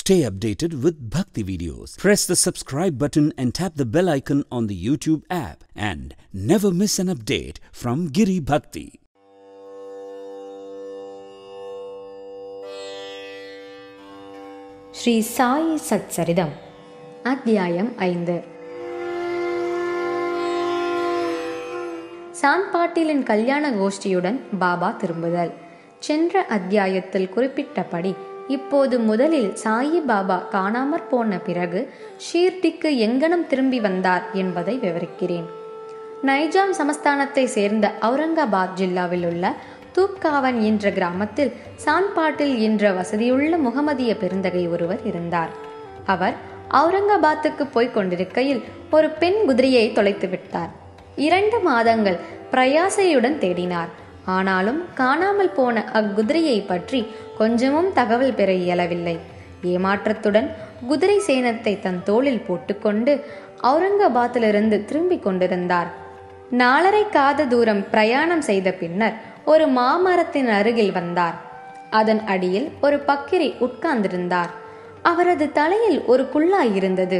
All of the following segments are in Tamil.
Stay updated with Bhakti videos. Press the subscribe button and tap the bell icon on the YouTube app and never miss an update from Giri Bhakti. Sri Sai சச்சரிதம் அத்தியாயம் ஐந்து சாந்பாட்டிலின் கல்யாண கோஷ்டியுடன் பாபா திரும்புதல் சென்ற அத்தியாயத்தில் குறிப்பிட்டபடி இப்போது முதலில் சாயி பாபா காணாமற் போன பிறகு ஷீர்டிக்கு எங்கனம் திரும்பி வந்தார் என்பதை விவரிக்கிறேன் நைஜாம் சமஸ்தானத்தை சேர்ந்த அவுரங்காபாத் ஜில்லாவில் உள்ள தூப்காவன் என்ற கிராமத்தில் சான்பாட்டில் என்ற வசதியுள்ள முகமதிய பெருந்தகை ஒருவர் இருந்தார் அவர் அவுரங்காபாத்துக்கு போய்க் கொண்டிருக்கையில் ஒரு பெண் குதிரையை தொலைத்து விட்டார் இரண்டு மாதங்கள் பிரயாசையுடன் தேடினார் ஆனாலும் காணாமல் போன அக்குதிரையை பற்றி கொஞ்சமும் தகவல் பெற இயலவில்லை ஏமாற்றத்துடன் குதிரை சேனத்தை தன் தோளில் போட்டுக்கொண்டு அவுரங்காபாத்திலிருந்து திரும்பிக் கொண்டிருந்தார் நாலரை காத தூரம் பிரயாணம் செய்த பின்னர் ஒரு மாமரத்தின் அருகில் வந்தார் அதன் அடியில் ஒரு பக்கிரி உட்கார்ந்திருந்தார் அவரது தலையில் ஒரு குள்ளாய் இருந்தது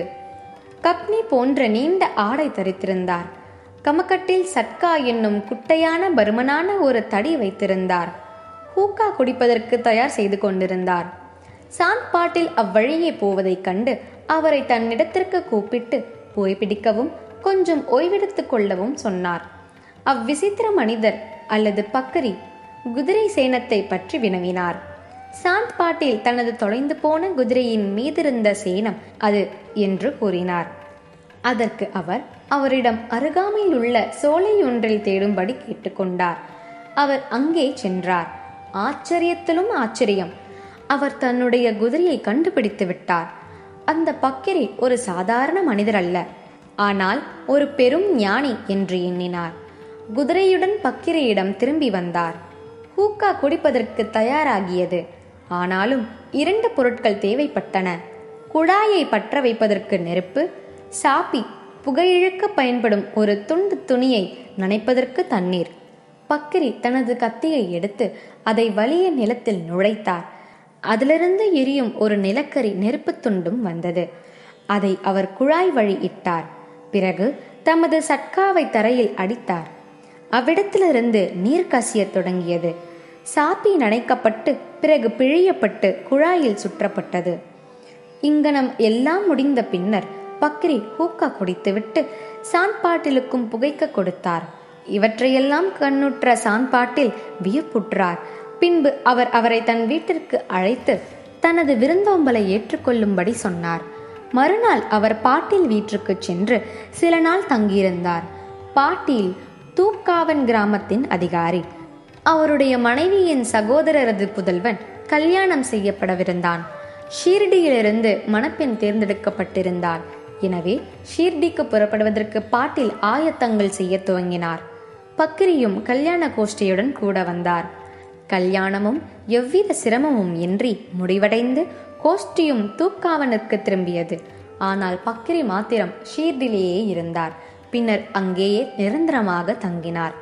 கப்னி போன்ற நீண்ட ஆடை தரித்திருந்தார் கமக்கட்டில் சட்கா என்னும் குட்டையான பருமனான ஒரு தடி வைத்திருந்தார் ஹூக்கா குடிப்பதற்கு தயார் செய்து கொண்டிருந்தார் சாந்த் பாட்டில் அவ்வழியே போவதைக் கண்டு அவரை தன்னிடத்திற்கு கூப்பிட்டு புகைப்பிடிக்கவும் கொஞ்சம் ஓய்வெடுத்துக் கொள்ளவும் சொன்னார் அவ்விசித்திர மனிதர் அல்லது பக்கரி குதிரை சேனத்தை பற்றி வினவினார் சாந்த் பாட்டில் தனது தொலைந்து போன குதிரையின் மீதிருந்த சேனம் அது என்று கூறினார் அதற்கு அவர் அவரிடம் அருகாமையில் உள்ள சோலை ஒன்றில் தேடும்படி கேட்டுக்கொண்டார் அவர் அங்கே சென்றார் ஆச்சரியத்திலும் ஆச்சரியம் அவர் தன்னுடைய குதிரையை கண்டுபிடித்து விட்டார் அந்த பக்கிரி ஒரு சாதாரண மனிதர் அல்ல ஆனால் ஒரு பெரும் ஞானி என்று எண்ணினார் குதிரையுடன் பக்கிரியிடம் திரும்பி வந்தார் ஹூக்கா குடிப்பதற்கு தயாராகியது ஆனாலும் இரண்டு பொருட்கள் தேவைப்பட்டன குழாயை பற்ற வைப்பதற்கு நெருப்பு சாப்பி புகையிழுக்க பயன்படும் ஒரு துண்டு துணியை நனைப்பதற்கு தண்ணீர் பக்கிரி தனது கத்தியை எடுத்து அதை வலிய நிலத்தில் நுழைத்தார் அதிலிருந்து எரியும் ஒரு நிலக்கரி நெருப்பு துண்டும் வந்தது அதை அவர் குழாய் வழி இட்டார் பிறகு தமது சட்காவை தரையில் அடித்தார் அவ்விடத்திலிருந்து நீர் கசியத் தொடங்கியது சாப்பி நனைக்கப்பட்டு பிறகு பிழியப்பட்டு குழாயில் சுற்றப்பட்டது இங்கனம் எல்லாம் முடிந்த பின்னர் பக்ரி ஹூக்கா குடித்துவிட்டு சான்பாட்டிலுக்கும் புகைக்க கொடுத்தார் இவற்றையெல்லாம் கண்ணுற்ற சான்பாட்டில் வியப்புற்றார் பின்பு அவர் அவரை தன் வீட்டிற்கு அழைத்து தனது விருந்தோம்பலை ஏற்றுக்கொள்ளும்படி சொன்னார் மறுநாள் அவர் பாட்டில் வீட்டிற்கு சென்று சில நாள் தங்கியிருந்தார் பாட்டில் தூக்காவன் கிராமத்தின் அதிகாரி அவருடைய மனைவியின் சகோதரரது புதல்வன் கல்யாணம் செய்யப்படவிருந்தான் ஷீர்டியிலிருந்து மணப்பெண் தேர்ந்தெடுக்கப்பட்டிருந்தார் எனவே ஷீர்டிக்கு புறப்படுவதற்கு பாட்டில் ஆயத்தங்கள் செய்ய துவங்கினார் பக்கிரியும் கல்யாண கோஷ்டியுடன் கூட வந்தார் கல்யாணமும் எவ்வித சிரமமும் இன்றி முடிவடைந்து கோஷ்டியும் தூக்காவனுக்கு திரும்பியது ஆனால் பக்கிரி மாத்திரம் ஷீர்டிலேயே இருந்தார் பின்னர் அங்கேயே நிரந்தரமாக தங்கினார்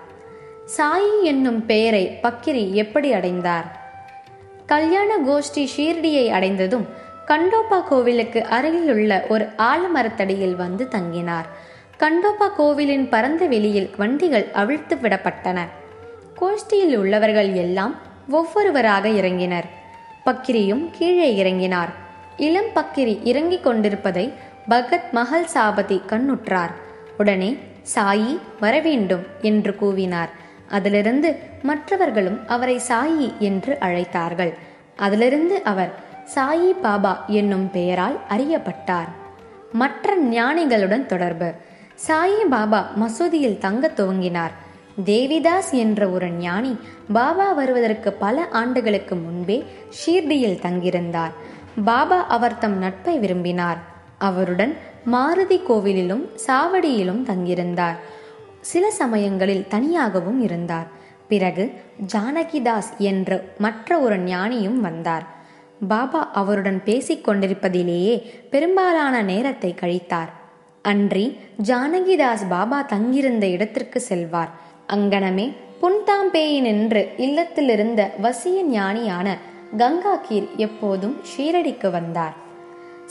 சாயி என்னும் பெயரை பக்கிரி எப்படி அடைந்தார் கல்யாண கோஷ்டி ஷீர்டியை அடைந்ததும் கண்டோப்பா கோவிலுக்கு அருகிலுள்ள ஒரு ஆலமரத்தடியில் வந்து தங்கினார் கண்டோப்பா கோவிலின் பரந்த வெளியில் வண்டிகள் அவிழ்த்து விடப்பட்டன கோஷ்டியில் உள்ளவர்கள் எல்லாம் ஒவ்வொருவராக இறங்கினர் பக்கிரியும் கீழே இறங்கினார் இளம் பக்கிரி இறங்கிக் கொண்டிருப்பதை பகத் மஹல் சாபதி கண்ணுற்றார் உடனே சாயி வரவேண்டும் என்று கூவினார் அதிலிருந்து மற்றவர்களும் அவரை சாயி என்று அழைத்தார்கள் அதிலிருந்து அவர் சாயி பாபா என்னும் பெயரால் அறியப்பட்டார் மற்ற ஞானிகளுடன் தொடர்பு சாயி பாபா மசூதியில் தங்க துவங்கினார் தேவிதாஸ் என்ற ஒரு ஞானி பாபா வருவதற்கு பல ஆண்டுகளுக்கு முன்பே ஷீர்டியில் தங்கியிருந்தார் பாபா அவர் தம் நட்பை விரும்பினார் அவருடன் மாருதி கோவிலிலும் சாவடியிலும் தங்கியிருந்தார் சில சமயங்களில் தனியாகவும் இருந்தார் பிறகு ஜானகிதாஸ் என்ற மற்ற ஒரு ஞானியும் வந்தார் பாபா அவருடன் பேசிக் கொண்டிருப்பதிலேயே பெரும்பாலான நேரத்தை கழித்தார் அன்றி ஜானகிதாஸ் பாபா தங்கியிருந்த இடத்திற்கு செல்வார் அங்கனமே புன்தாம்பேயின் என்று இல்லத்திலிருந்த வசிய ஞானியான கங்கா கீர் எப்போதும் ஷீரடிக்கு வந்தார்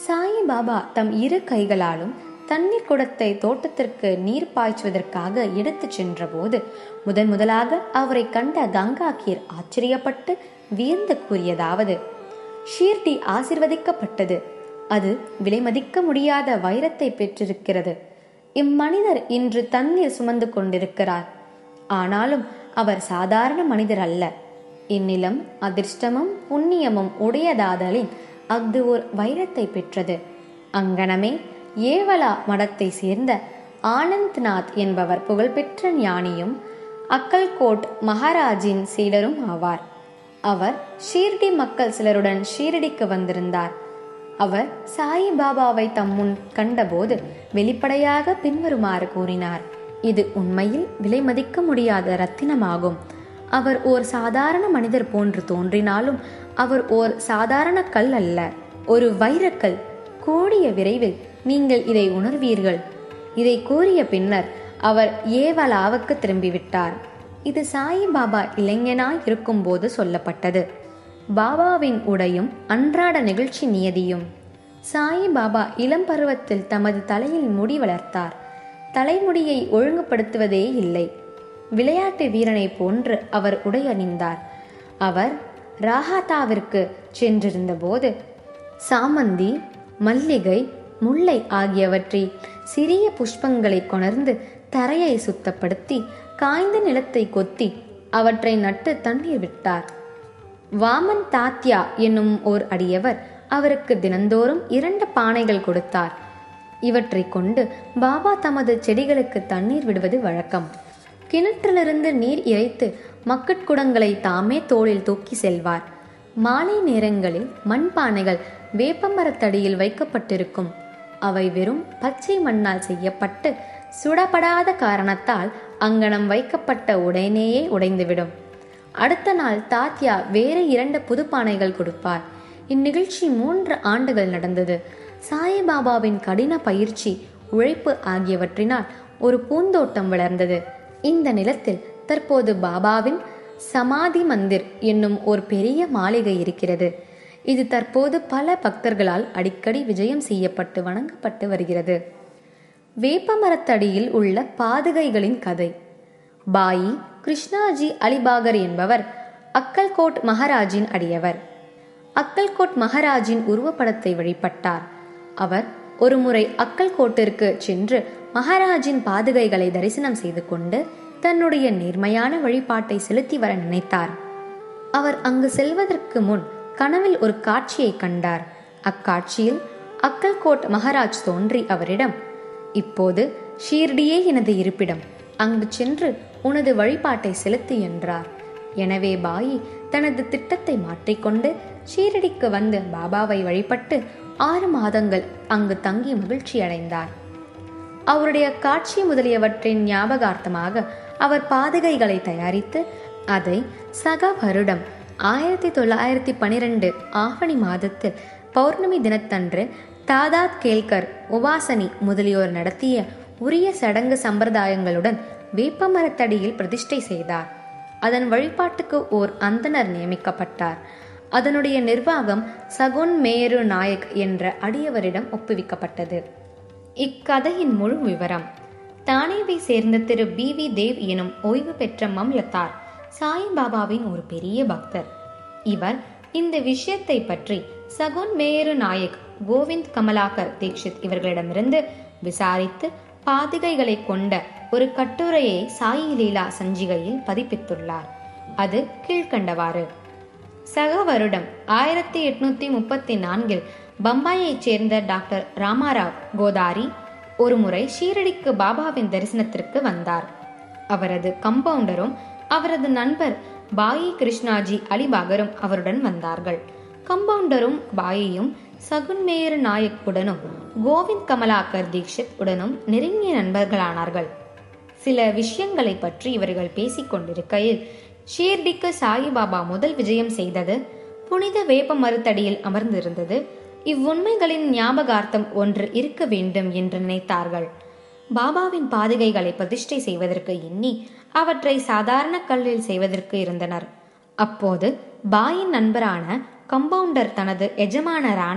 சாயி பாபா தம் இரு கைகளாலும் தண்ணீர் குடத்தை தோட்டத்திற்கு நீர் பாய்ச்சுவதற்காக எடுத்துச் சென்றபோது முதன் முதலாக அவரை கண்ட கங்காக்கீர் ஆச்சரியப்பட்டு வியந்து கூறியதாவது ஷீர்டி ஆசிர்வதிக்கப்பட்டது அது விலைமதிக்க முடியாத வைரத்தை பெற்றிருக்கிறது இம்மனிதர் இன்று தண்ணீர் சுமந்து கொண்டிருக்கிறார் ஆனாலும் அவர் சாதாரண மனிதர் அல்ல இந்நிலம் அதிர்ஷ்டமும் புண்ணியமும் உடையதாதலின் அஃது ஓர் வைரத்தை பெற்றது அங்கனமே ஏவலா மடத்தை சேர்ந்த ஆனந்த்நாத் என்பவர் புகழ்பெற்ற ஞானியும் அக்கல்கோட் மகாராஜின் சீடரும் ஆவார் அவர் ஷீர்டி மக்கள் சிலருடன் ஷீரடிக்கு வந்திருந்தார் அவர் சாயி பாபாவை தம் முன் கண்டபோது வெளிப்படையாக பின்வருமாறு கூறினார் இது உண்மையில் விலை மதிக்க முடியாத ரத்தினமாகும் அவர் ஓர் சாதாரண மனிதர் போன்று தோன்றினாலும் அவர் ஓர் சாதாரண கல் அல்ல ஒரு வைரக்கல் கூடிய விரைவில் நீங்கள் இதை உணர்வீர்கள் இதை கூறிய பின்னர் அவர் ஏவலாவுக்கு திரும்பிவிட்டார் இது சாயி பாபா இளைஞனாய் இருக்கும்போது சொல்லப்பட்டது பாபாவின் உடையும் அன்றாட நிகழ்ச்சி நியதியும் சாயி பாபா இளம் பருவத்தில் தமது தலையில் முடி வளர்த்தார் தலைமுடியை ஒழுங்குபடுத்துவதே இல்லை விளையாட்டு வீரனை போன்று அவர் உடை அணிந்தார் அவர் ராகாத்தாவிற்கு சென்றிருந்தபோது சாமந்தி மல்லிகை முல்லை ஆகியவற்றில் சிறிய புஷ்பங்களை கொணர்ந்து தரையை சுத்தப்படுத்தி காய்ந்த நிலத்தை கொத்தி அவற்றை நட்டு தண்ணீர் விட்டார் வாமன் தாத்யா என்னும் ஓர் அடியவர் அவருக்கு தினந்தோறும் இரண்டு பானைகள் கொடுத்தார் இவற்றை கொண்டு பாபா தமது செடிகளுக்கு தண்ணீர் விடுவது வழக்கம் கிணற்றிலிருந்து நீர் இறைத்து மக்கட்குடங்களை தாமே தோளில் தூக்கி செல்வார் மாலை நேரங்களில் மண்பானைகள் வேப்பமரத்தடியில் வைக்கப்பட்டிருக்கும் அவை வெறும் பச்சை மண்ணால் செய்யப்பட்டு சுடப்படாத காரணத்தால் அங்கனம் வைக்கப்பட்ட உடனேயே உடைந்துவிடும் அடுத்த நாள் தாத்யா வேறு இரண்டு புதுப்பானைகள் கொடுப்பார் இந்நிகழ்ச்சி மூன்று ஆண்டுகள் நடந்தது சாயிபாபாவின் கடின பயிற்சி உழைப்பு ஆகியவற்றினால் ஒரு பூந்தோட்டம் வளர்ந்தது இந்த நிலத்தில் தற்போது பாபாவின் சமாதி மந்திர் என்னும் ஒரு பெரிய மாளிகை இருக்கிறது இது தற்போது பல பக்தர்களால் அடிக்கடி விஜயம் செய்யப்பட்டு வணங்கப்பட்டு வருகிறது வேப்பமரத்தடியில் உள்ள பாதுகைகளின் கதை பாயி கிருஷ்ணாஜி அலிபாகர் என்பவர் அக்கல்கோட் மகாராஜின் அடியவர் அக்கல்கோட் மகாராஜின் உருவப்படத்தை வழிபட்டார் அவர் ஒருமுறை அக்கல்கோட்டிற்கு சென்று மகாராஜின் பாதுகைகளை தரிசனம் செய்து கொண்டு தன்னுடைய நேர்மையான வழிபாட்டை செலுத்தி வர நினைத்தார் அவர் அங்கு செல்வதற்கு முன் கனவில் ஒரு காட்சியை கண்டார் அக்காட்சியில் அக்கல்கோட் மகாராஜ் தோன்றி அவரிடம் இப்போது ஷீர்டியே எனது இருப்பிடம் அங்கு சென்று உனது வழிபாட்டை செலுத்து என்றார் எனவே பாயி தனது திட்டத்தை மாற்றிக்கொண்டு ஷீரடிக்கு வந்து பாபாவை வழிபட்டு ஆறு மாதங்கள் அங்கு தங்கி மகிழ்ச்சி அடைந்தார் அவருடைய காட்சி முதலியவற்றின் ஞாபகார்த்தமாக அவர் பாதுகைகளை தயாரித்து அதை சக வருடம் ஆயிரத்தி தொள்ளாயிரத்தி பனிரெண்டு ஆவணி மாதத்தில் பௌர்ணமி தினத்தன்று தாதாத் கேல்கர் உபாசனி முதலியோர் நடத்திய உரிய சடங்கு சம்பிரதாயங்களுடன் வேப்பமரத்தடியில் பிரதிஷ்டை செய்தார் அதன் வழிபாட்டுக்கு ஓர் அந்தனர் நியமிக்கப்பட்டார் அதனுடைய நிர்வாகம் சகுன் மேரு நாயக் என்ற அடியவரிடம் ஒப்புவிக்கப்பட்டது இக்கதையின் முழு விவரம் தானேவை சேர்ந்த திரு பி வி தேவ் எனும் ஓய்வு பெற்ற மம்லத்தார் சாயிபாபாவின் ஒரு பெரிய பக்தர் இவர் இந்த விஷயத்தை பற்றி சகுன் மேரு நாயக் கோவிந்த் கமலாகர் தீக்ஷித் இவர்களிடமிருந்து விசாரித்து பாதுகைகளை கொண்ட ஒரு கட்டுரையை சாயி லீலா சஞ்சிகையில் பதிப்பித்துள்ளார் அது கீழ்கண்டவாறு சக வருடம் ஆயிரத்தி எட்நூத்தி முப்பத்தி நான்கில் பம்பாயைச் சேர்ந்த டாக்டர் ராமாராவ் கோதாரி ஒருமுறை ஷீரடிக்கு பாபாவின் தரிசனத்திற்கு வந்தார் அவரது கம்பவுண்டரும் அவரது நண்பர் பாயி கிருஷ்ணாஜி அலிபாகரும் அவருடன் வந்தார்கள் கம்பவுண்டரும் பாயியும் சகுன்மேயர் நாயக் உடனும் கோவிந்த் கமலாக்கர் தீக்ஷித் உடனும் நெருங்கிய நண்பர்களானார்கள் சில விஷயங்களை பற்றி இவர்கள் பேசிக் கொண்டிருக்கையில் ஷீர்டிக்கு சாயிபாபா முதல் விஜயம் செய்தது புனித வேப்ப மறுத்தடியில் அமர்ந்திருந்தது இவ்வுண்மைகளின் ஞாபகார்த்தம் ஒன்று இருக்க வேண்டும் என்று நினைத்தார்கள் பாபாவின் பாதுகைகளை பிரதிஷ்டை செய்வதற்கு எண்ணி அவற்றை சாதாரண கல்லில் செய்வதற்கு இருந்தனர் அப்போது பாயின் நண்பரான கம்பவுண்டர் தனது எஜமானரான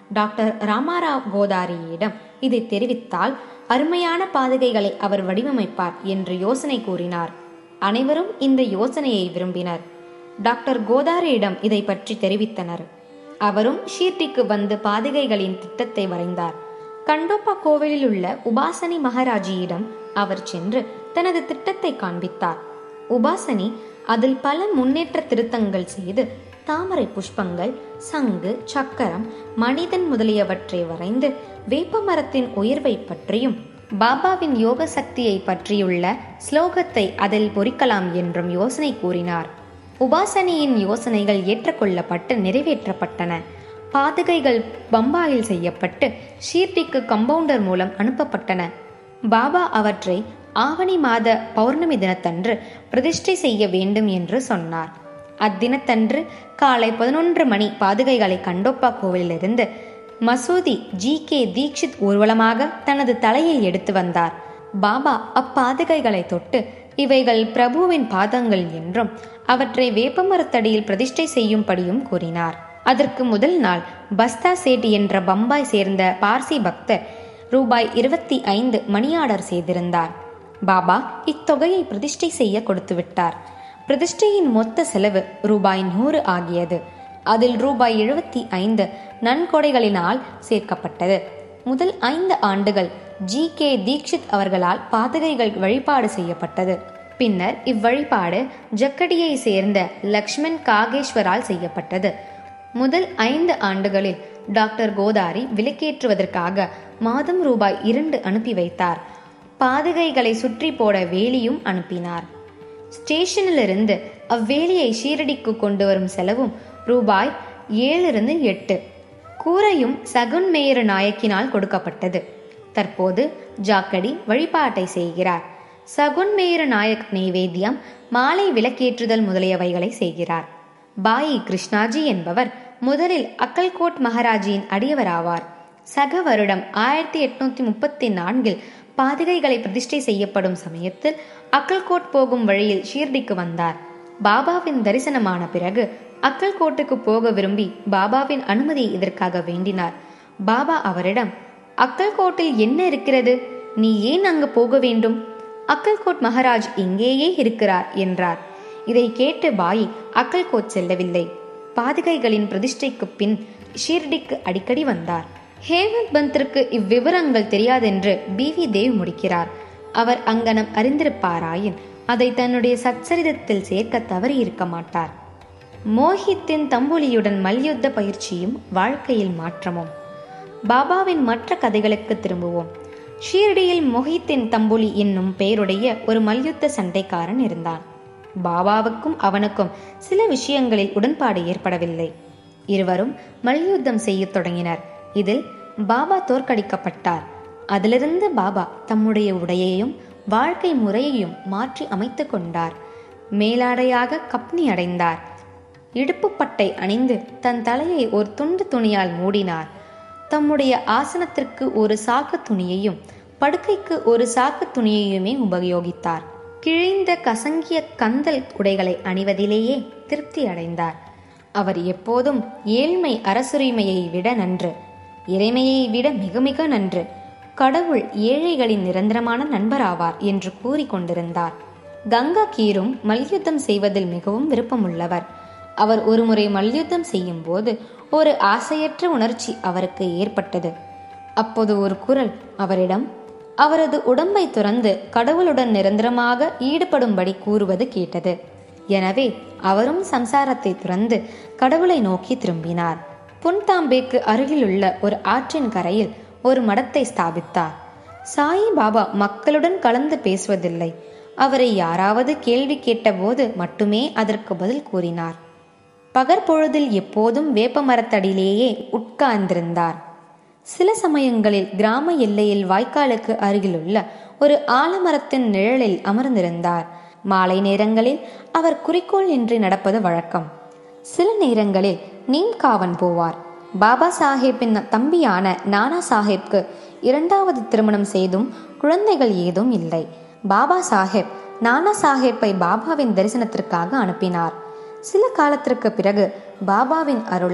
டாக்டர் ராமாராவ் கோதாரியிடம் இதை தெரிவித்தால் அருமையான பாதுகைகளை அவர் வடிவமைப்பார் என்று யோசனை கூறினார் அனைவரும் இந்த யோசனையை விரும்பினர் டாக்டர் கோதாரியிடம் இதை பற்றி தெரிவித்தனர் அவரும் ஷீர்டிக்கு வந்து பாதுகைகளின் திட்டத்தை வரைந்தார் கண்டோப்பா கோவிலில் உள்ள உபாசனி மகாராஜியிடம் அவர் சென்று தனது திட்டத்தை காண்பித்தார் உபாசனி அதில் பல முன்னேற்ற திருத்தங்கள் செய்து தாமரை புஷ்பங்கள் சங்கு சக்கரம் மனிதன் முதலியவற்றை வரைந்து வேப்ப மரத்தின் உயர்வை பற்றியும் பாபாவின் யோக சக்தியை பற்றியுள்ள ஸ்லோகத்தை அதில் பொறிக்கலாம் என்றும் யோசனை கூறினார் உபாசனியின் யோசனைகள் ஏற்றுக்கொள்ளப்பட்டு நிறைவேற்றப்பட்டன பாதுகைகள் பம்பாயில் செய்யப்பட்டு ஷீர்டிக்கு கம்பவுண்டர் மூலம் அனுப்பப்பட்டன பாபா அவற்றை ஆவணி மாத பௌர்ணமி தினத்தன்று பிரதிஷ்டை செய்ய வேண்டும் என்று சொன்னார் அத்தினத்தன்று காலை பதினொன்று மணி பாதுகைகளை கண்டோப்பா கோவிலிலிருந்து மசூதி ஜி கே தீக்ஷித் ஊர்வலமாக தனது தலையில் எடுத்து வந்தார் பாபா அப்பாதுகைகளை தொட்டு இவைகள் பிரபுவின் பாதங்கள் என்றும் அவற்றை வேப்பமரத்தடியில் பிரதிஷ்டை செய்யும்படியும் கூறினார் அதற்கு முதல் நாள் பஸ்தா சேட் என்ற பம்பாய் சேர்ந்த பார்சி பக்தர் ரூபாய் இருபத்தி ஐந்து மணி ஆர்டர் செய்திருந்தார் பாபா இத்தொகையை பிரதிஷ்டை செய்ய கொடுத்து விட்டார் பிரதிஷ்டையின் மொத்த செலவு ரூபாய் நூறு ஆகியது அதில் ரூபாய் எழுபத்தி ஐந்து நன்கொடைகளினால் சேர்க்கப்பட்டது முதல் ஐந்து ஆண்டுகள் ஜி கே தீக்ஷித் அவர்களால் பாதகைகள் வழிபாடு செய்யப்பட்டது பின்னர் இவ்வழிபாடு ஜக்கடியை சேர்ந்த லக்ஷ்மண் காகேஸ்வரால் செய்யப்பட்டது முதல் ஐந்து ஆண்டுகளில் டாக்டர் கோதாரி விலக்கேற்றுவதற்காக மாதம் ரூபாய் இரண்டு அனுப்பி வைத்தார் பாதுகைகளை சுற்றி போட வேலியும் அனுப்பினார் ஸ்டேஷனிலிருந்து அவ்வேலியை ஷீரடிக்கு கொண்டு வரும் செலவும் ரூபாய் ஏழிலிருந்து எட்டு கூரையும் சகுன் மேயர் நாயக்கினால் கொடுக்கப்பட்டது தற்போது ஜாக்கடி வழிபாட்டை செய்கிறார் சகுன் மேயர் நாயக் நைவேத்தியம் மாலை விளக்கேற்றுதல் முதலியவைகளை செய்கிறார் பாயி கிருஷ்ணாஜி என்பவர் முதலில் அக்கல்கோட் மகாராஜியின் அடியவராவார் சக வருடம் ஆயிரத்தி எட்நூத்தி முப்பத்தி நான்கில் பாதுகைகளை பிரதிஷ்டை செய்யப்படும் சமயத்தில் அக்கல்கோட் போகும் வழியில் ஷீர்டிக்கு வந்தார் பாபாவின் தரிசனமான பிறகு அக்கல்கோட்டுக்கு போக விரும்பி பாபாவின் அனுமதியை இதற்காக வேண்டினார் பாபா அவரிடம் அக்கல்கோட்டில் என்ன இருக்கிறது நீ ஏன் அங்கு போக வேண்டும் அக்கல்கோட் மகாராஜ் இங்கேயே இருக்கிறார் என்றார் இதை கேட்டு பாயி அக்கல்கோட் செல்லவில்லை பாதுகைகளின் பிரதிஷ்டைக்கு பின் ஷீர்டிக்கு அடிக்கடி வந்தார் ஹேமந்த் பந்திற்கு இவ்விவரங்கள் தெரியாதென்று பி வி தேவ் முடிக்கிறார் அவர் அங்கனம் அறிந்திருப்பாராயின் அதை தன்னுடைய சச்சரிதத்தில் சேர்க்க தவறியிருக்க மாட்டார் மோஹித்தின் தம்புலியுடன் மல்யுத்த பயிற்சியும் வாழ்க்கையில் மாற்றமும் பாபாவின் மற்ற கதைகளுக்கு திரும்புவோம் ஷீரடியில் மொஹித்தின் தம்புலி என்னும் பெயருடைய ஒரு மல்யுத்த சண்டைக்காரன் இருந்தான் பாபாவுக்கும் அவனுக்கும் சில விஷயங்களில் உடன்பாடு ஏற்படவில்லை இருவரும் மல்யுத்தம் செய்யத் தொடங்கினர் இதில் பாபா தோற்கடிக்கப்பட்டார் அதிலிருந்து பாபா தம்முடைய உடையையும் வாழ்க்கை முறையையும் மாற்றி அமைத்து கொண்டார் மேலாடையாக கப்னி அடைந்தார் இடுப்பு பட்டை அணிந்து தன் தலையை ஒரு துண்டு துணியால் மூடினார் தம்முடைய ஆசனத்திற்கு ஒரு சாக்கு துணியையும் படுக்கைக்கு ஒரு சாக்கு துணியையுமே உபயோகித்தார் கிழிந்த கசங்கிய கந்தல் உடைகளை அணிவதிலேயே திருப்தி அடைந்தார் அவர் எப்போதும் ஏழ்மை அரசுரிமையை விட நன்று இறைமையை விட மிக மிக நன்று கடவுள் ஏழைகளின் நிரந்தரமான நண்பராவார் என்று கூறிக்கொண்டிருந்தார் கங்கா கீரும் மல்யுத்தம் செய்வதில் மிகவும் விருப்பமுள்ளவர் அவர் ஒருமுறை மல்யுத்தம் செய்யும் போது ஒரு ஆசையற்ற உணர்ச்சி அவருக்கு ஏற்பட்டது அப்போது ஒரு குரல் அவரிடம் அவரது உடம்பை துறந்து கடவுளுடன் நிரந்தரமாக ஈடுபடும்படி கூறுவது கேட்டது எனவே அவரும் சம்சாரத்தை துறந்து கடவுளை நோக்கி திரும்பினார் புன்தாம்பேக்கு அருகிலுள்ள ஒரு ஆற்றின் கரையில் ஒரு மடத்தை ஸ்தாபித்தார் சாயி பாபா மக்களுடன் கலந்து பேசுவதில்லை அவரை யாராவது கேள்வி கேட்டபோது மட்டுமே அதற்கு பதில் கூறினார் பகற்பொழுதில் எப்போதும் வேப்ப மரத்தடியிலேயே உட்கார்ந்திருந்தார் சில சமயங்களில் கிராம எல்லையில் வாய்க்காலுக்கு அருகிலுள்ள ஒரு ஆலமரத்தின் நிழலில் அமர்ந்திருந்தார் மாலை நேரங்களில் அவர் குறிக்கோள் இன்றி நடப்பது வழக்கம் சில நேரங்களில் நீம்காவன் போவார் பாபா சாஹேப்பின் தம்பியான நானா சாஹேப்க்கு இரண்டாவது திருமணம் செய்தும் குழந்தைகள் ஏதும் இல்லை பாபா சாஹேப் நானா சாஹேப்பை பாபாவின் தரிசனத்திற்காக அனுப்பினார் சில காலத்திற்கு பிறகு பாபாவின் அருளால்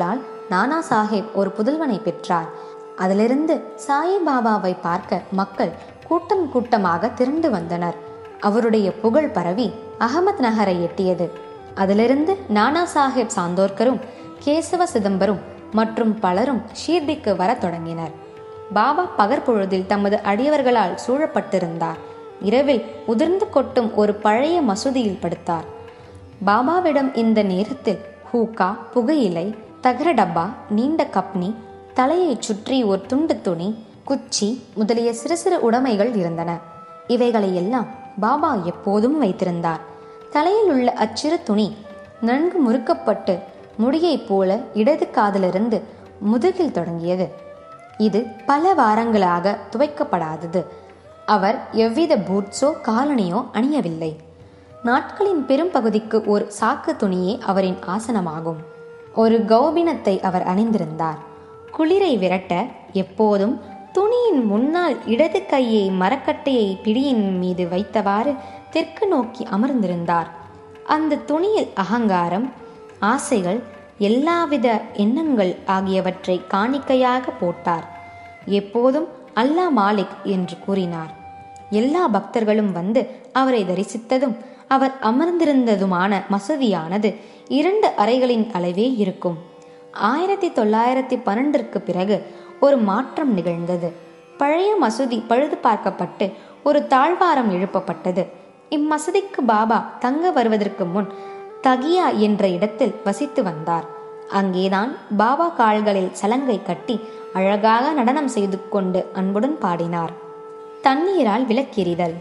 நானா சாஹேப் ஒரு புதல்வனை பெற்றார் அதிலிருந்து சாயி பாபாவை பார்க்க மக்கள் கூட்டம் கூட்டமாக திரண்டு வந்தனர் அவருடைய புகழ் பரவி அகமத் நகரை எட்டியது அதிலிருந்து நானா சாஹேப் சாந்தோர்கரும் கேசவ சிதம்பரம் மற்றும் பலரும் ஷீர்டிக்கு வரத் தொடங்கினர் பாபா பகற்பொழுதில் தமது அடியவர்களால் சூழப்பட்டிருந்தார் இரவில் உதிர்ந்து கொட்டும் ஒரு பழைய மசூதியில் படுத்தார் பாபாவிடம் இந்த நேரத்தில் ஹூக்கா புகையிலை தகர டப்பா நீண்ட கப்னி தலையைச் சுற்றி ஒரு துண்டு துணி குச்சி முதலிய சிறு சிறு உடைமைகள் இருந்தன இவைகளை எல்லாம் பாபா எப்போதும் வைத்திருந்தார் தலையில் உள்ள அச்சிறு துணி நன்கு முறுக்கப்பட்டு முடியைப் போல இடது காதிலிருந்து முதுகில் தொடங்கியது இது பல வாரங்களாக துவைக்கப்படாதது அவர் எவ்வித பூட்ஸோ காலணியோ அணியவில்லை நாட்களின் பெரும் பகுதிக்கு ஒரு சாக்கு துணியே அவரின் ஆசனமாகும் ஒரு கௌபினத்தை அவர் அணிந்திருந்தார் குளிரை விரட்ட எப்போதும் துணியின் முன்னால் இடது கையை மரக்கட்டையை பிடியின் மீது வைத்தவாறு தெற்கு நோக்கி அமர்ந்திருந்தார் அந்த துணியில் அகங்காரம் ஆசைகள் எல்லாவித எண்ணங்கள் ஆகியவற்றை காணிக்கையாக போட்டார் எப்போதும் அல்லா மாலிக் என்று கூறினார் எல்லா பக்தர்களும் வந்து அவரை தரிசித்ததும் அவர் அமர்ந்திருந்ததுமான மசூதியானது இரண்டு அறைகளின் அளவே இருக்கும் ஆயிரத்தி தொள்ளாயிரத்தி பன்னெண்டிற்கு பிறகு ஒரு மாற்றம் நிகழ்ந்தது பழைய மசூதி பழுது பார்க்கப்பட்டு ஒரு தாழ்வாரம் எழுப்பப்பட்டது இம்மசூதிக்கு பாபா தங்க வருவதற்கு முன் தகியா என்ற இடத்தில் வசித்து வந்தார் அங்கேதான் பாபா கால்களில் சலங்கை கட்டி அழகாக நடனம் செய்து கொண்டு அன்புடன் பாடினார் தண்ணீரால் விளக்கெறிதல்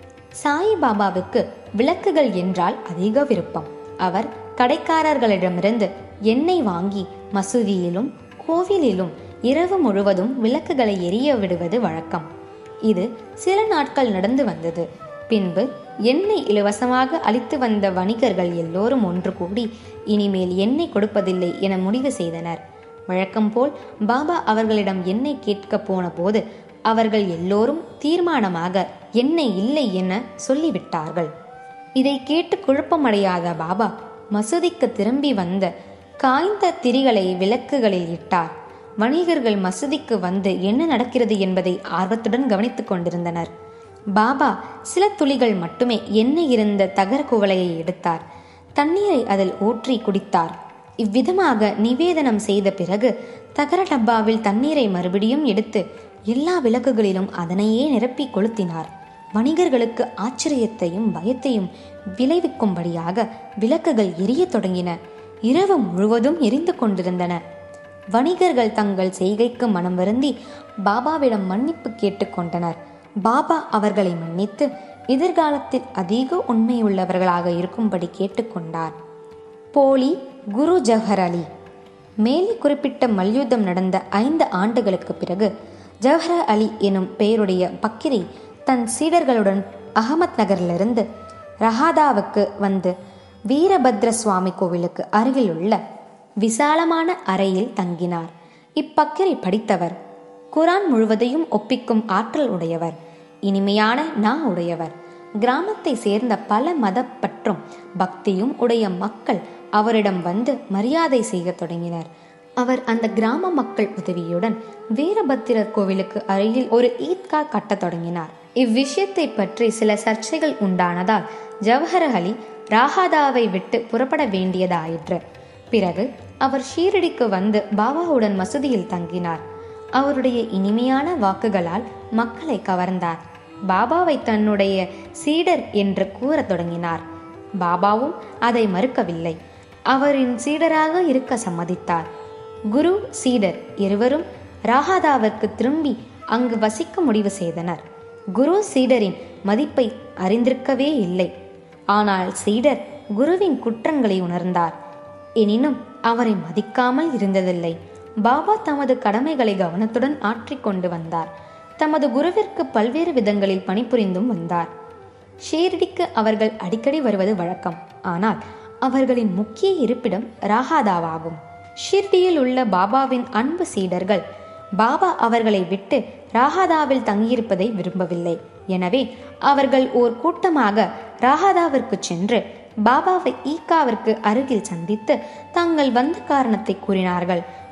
சாய் பாபாவுக்கு விளக்குகள் என்றால் அதிக விருப்பம் அவர் கடைக்காரர்களிடமிருந்து எண்ணெய் வாங்கி மசூதியிலும் கோவிலிலும் இரவு முழுவதும் விளக்குகளை எரிய விடுவது வழக்கம் இது சில நாட்கள் நடந்து வந்தது பின்பு எண்ணெய் இலவசமாக அளித்து வந்த வணிகர்கள் எல்லோரும் ஒன்று கூடி இனிமேல் எண்ணெய் கொடுப்பதில்லை என முடிவு செய்தனர் வழக்கம் போல் பாபா அவர்களிடம் எண்ணெய் கேட்க போன போது அவர்கள் எல்லோரும் தீர்மானமாக எண்ணெய் இல்லை என சொல்லிவிட்டார்கள் இதை கேட்டு குழப்பமடையாத பாபா மசூதிக்கு திரும்பி வந்த காய்ந்த திரிகளை விளக்குகளில் இட்டார் வணிகர்கள் மசூதிக்கு வந்து என்ன நடக்கிறது என்பதை ஆர்வத்துடன் கவனித்துக் கொண்டிருந்தனர் பாபா சில துளிகள் மட்டுமே எண்ணெய் இருந்த தகர குவளையை எடுத்தார் தண்ணீரை அதில் ஊற்றி குடித்தார் இவ்விதமாக நிவேதனம் செய்த பிறகு தகர டப்பாவில் தண்ணீரை மறுபடியும் எடுத்து எல்லா விளக்குகளிலும் அதனையே நிரப்பி கொளுத்தினார் வணிகர்களுக்கு ஆச்சரியத்தையும் பயத்தையும் விளைவிக்கும்படியாக விளக்குகள் எரியத் தொடங்கின இரவு முழுவதும் எரிந்து கொண்டிருந்தன வணிகர்கள் தங்கள் செய்கைக்கு மனம் வருந்தி பாபாவிடம் மன்னிப்பு கேட்டுக்கொண்டனர் பாபா அவர்களை மன்னித்து எதிர்காலத்தில் அதிக உண்மையுள்ளவர்களாக இருக்கும்படி கேட்டுக்கொண்டார் போலி குரு ஜவஹர் அலி மேலே குறிப்பிட்ட மல்யுத்தம் நடந்த ஐந்து ஆண்டுகளுக்கு பிறகு ஜவஹர் அலி எனும் பெயருடைய பக்கிரி தன் சீடர்களுடன் அகமத் நகரிலிருந்து ரஹாதாவுக்கு வந்து வீரபத்ர சுவாமி கோவிலுக்கு அருகிலுள்ள விசாலமான அறையில் தங்கினார் இப்பக்கரை படித்தவர் குரான் முழுவதையும் ஒப்பிக்கும் ஆற்றல் உடையவர் இனிமையான நா உடையவர் கிராமத்தை சேர்ந்த பல மத பற்றும் பக்தியும் உடைய மக்கள் அவரிடம் வந்து மரியாதை செய்ய தொடங்கினர் அவர் அந்த கிராம மக்கள் உதவியுடன் வீரபத்திரர் கோவிலுக்கு அருகில் ஒரு ஈத்கா கட்டத் தொடங்கினார் இவ்விஷயத்தை பற்றி சில சர்ச்சைகள் உண்டானதால் ஜவஹர் அலி ராகாதாவை விட்டு புறப்பட வேண்டியதாயிற்று பிறகு அவர் ஷீரடிக்கு வந்து பாபாவுடன் மசூதியில் தங்கினார் அவருடைய இனிமையான வாக்குகளால் மக்களை கவர்ந்தார் பாபாவை தன்னுடைய சீடர் என்று கூறத் தொடங்கினார் பாபாவும் அதை மறுக்கவில்லை அவரின் சீடராக இருக்க சம்மதித்தார் குரு சீடர் இருவரும் ராகாதாவிற்கு திரும்பி அங்கு வசிக்க முடிவு செய்தனர் குரு சீடரின் மதிப்பை அறிந்திருக்கவே இல்லை ஆனால் சீடர் குருவின் குற்றங்களை உணர்ந்தார் எனினும் அவரை மதிக்காமல் இருந்ததில்லை பாபா தமது கடமைகளை கவனத்துடன் ஆற்றிக் கொண்டு வந்தார் தமது குருவிற்கு பல்வேறு விதங்களில் பணிபுரிந்தும் வந்தார் ஷீரடிக்கு அவர்கள் அடிக்கடி வருவது வழக்கம் ஆனால் அவர்களின் முக்கிய இருப்பிடம் ராகாதாவாகும் ஷிர்டியில் உள்ள பாபாவின் அன்பு சீடர்கள் பாபா அவர்களை விட்டு ராகாதாவில் தங்கியிருப்பதை விரும்பவில்லை எனவே அவர்கள் ஓர் கூட்டமாக ராகாதாவிற்கு சென்று பாபாவை ஈக்காவிற்கு அருகில் சந்தித்து தங்கள் வந்த காரணத்தை கூறினார்கள்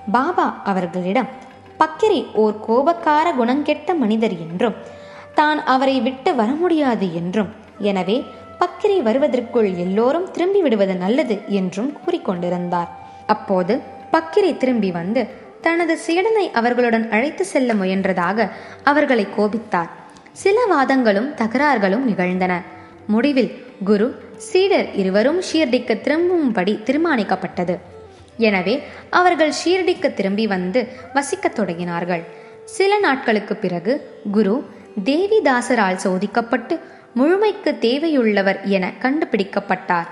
பாபா அவர்களிடம் பக்கிரி ஓர் கோபக்கார குணங்கெட்ட மனிதர் என்றும் தான் அவரை விட்டு வர முடியாது என்றும் எனவே பக்கிரி வருவதற்குள் எல்லோரும் திரும்பி விடுவது நல்லது என்றும் கூறிக்கொண்டிருந்தார் அப்போது பக்கிரி திரும்பி வந்து தனது சீடனை அவர்களுடன் அழைத்து செல்ல முயன்றதாக அவர்களை கோபித்தார் சில வாதங்களும் தகராறுகளும் நிகழ்ந்தன முடிவில் குரு சீடர் இருவரும் ஷீர்டிக்கு திரும்பும்படி தீர்மானிக்கப்பட்டது எனவே அவர்கள் ஷீர்டிக்கு திரும்பி வந்து வசிக்கத் தொடங்கினார்கள் சில நாட்களுக்கு பிறகு குரு தேவிதாசரால் சோதிக்கப்பட்டு முழுமைக்கு தேவையுள்ளவர் என கண்டுபிடிக்கப்பட்டார்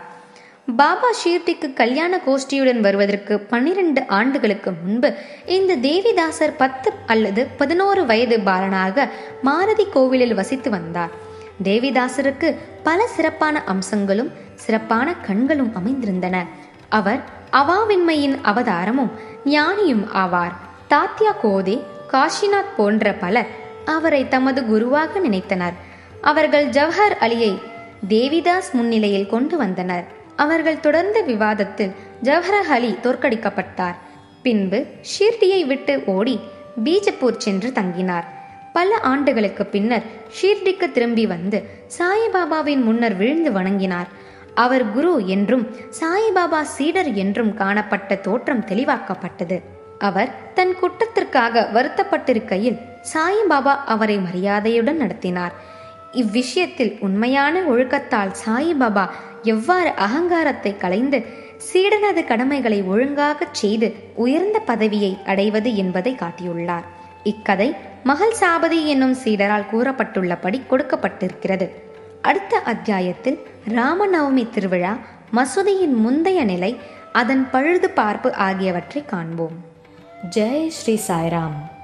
பாபா ஷீர்டிக்கு கல்யாண கோஷ்டியுடன் வருவதற்கு பன்னிரண்டு ஆண்டுகளுக்கு முன்பு இந்த தேவிதாசர் பத்து அல்லது பதினோரு வயது பாலனாக மாரதி கோவிலில் வசித்து வந்தார் தேவிதாசருக்கு பல சிறப்பான அம்சங்களும் சிறப்பான கண்களும் அமைந்திருந்தன அவர் அவாவின்மையின் அவதாரமும் ஞானியும் ஆவார் தாத்யா கோதே காஷிநாத் போன்ற பலர் அவரை தமது குருவாக நினைத்தனர் அவர்கள் ஜவஹர் அலியை தேவிதாஸ் முன்னிலையில் கொண்டு வந்தனர் அவர்கள் தொடர்ந்த விவாதத்தில் ஜவஹர் அலி தோற்கடிக்கப்பட்டார் பின்பு ஷீர்டியை விட்டு ஓடி பீஜப்பூர் சென்று தங்கினார் பல ஆண்டுகளுக்கு பின்னர் ஷீர்டிக்கு திரும்பி வந்து சாயிபாபாவின் முன்னர் விழுந்து வணங்கினார் அவர் குரு என்றும் சாயிபாபா சீடர் என்றும் காணப்பட்ட தோற்றம் தெளிவாக்கப்பட்டது அவர் தன் குற்றத்திற்காக வருத்தப்பட்டிருக்கையில் சாயிபாபா அவரை மரியாதையுடன் நடத்தினார் இவ்விஷயத்தில் உண்மையான ஒழுக்கத்தால் சாயிபாபா எவ்வாறு அகங்காரத்தை களைந்து சீடனது கடமைகளை ஒழுங்காகச் செய்து உயர்ந்த பதவியை அடைவது என்பதை காட்டியுள்ளார் இக்கதை மகள் சாபதி என்னும் சீடரால் கூறப்பட்டுள்ளபடி கொடுக்கப்பட்டிருக்கிறது அடுத்த அத்தியாயத்தில் ராமநவமி திருவிழா மசூதியின் முந்தைய நிலை அதன் பழுது பார்ப்பு ஆகியவற்றை காண்போம் ஜெய் ஸ்ரீ சாய்ராம்